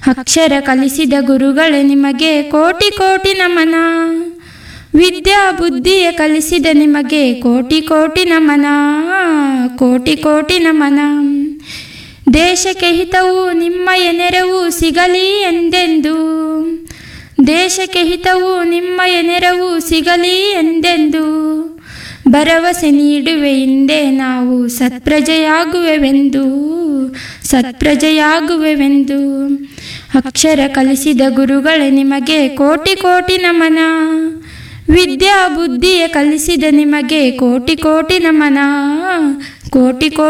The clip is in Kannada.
ಅಕ್ಷರ ಕಲಿಸಿದ ಗುರುಗಳೇ ನಿಮಗೆ ಕೋಟಿ ಕೋಟಿ ನಮನ ವಿದ್ಯಾ ಬುದ್ಧಿಯ ಕಲಿಸಿದ ನಿಮಗೆ ಕೋಟಿ ಕೋಟಿ ನಮನ ಕೋಟಿ ಕೋಟಿ ನಮನ ದೇಶಕ್ಕೆ ಹಿತವು ನಿಮ್ಮಯ ನೆರವು ಸಿಗಲಿ ಎಂದೆಂದು ದೇಶಕ್ಕೆ ಹಿತವು ನಿಮ್ಮಯ ನೆರವು ಸಿಗಲಿ ಎಂದೆಂದು ಭರವಸೆ ನೀಡುವೆ ಹಿಂದೆ ನಾವು ಸತ್ಪ್ರಜೆಯಾಗುವೆವೆಂದು ಸತ್ಪ್ರಜೆಯಾಗುವೆವೆಂದು ಅಕ್ಷರ ಕಲಿಸಿದ ಗುರುಗಳೇ ನಿಮಗೆ ಕೋಟಿ ಕೋಟಿ ನಮನ ವಿದ್ಯಾ ಬುದ್ಧಿಯ ಕಲಿಸಿದ ನಿಮಗೆ ಕೋಟಿ ಕೋಟಿ ನಮನ ಕೋಟಿ ಕೋಟಿ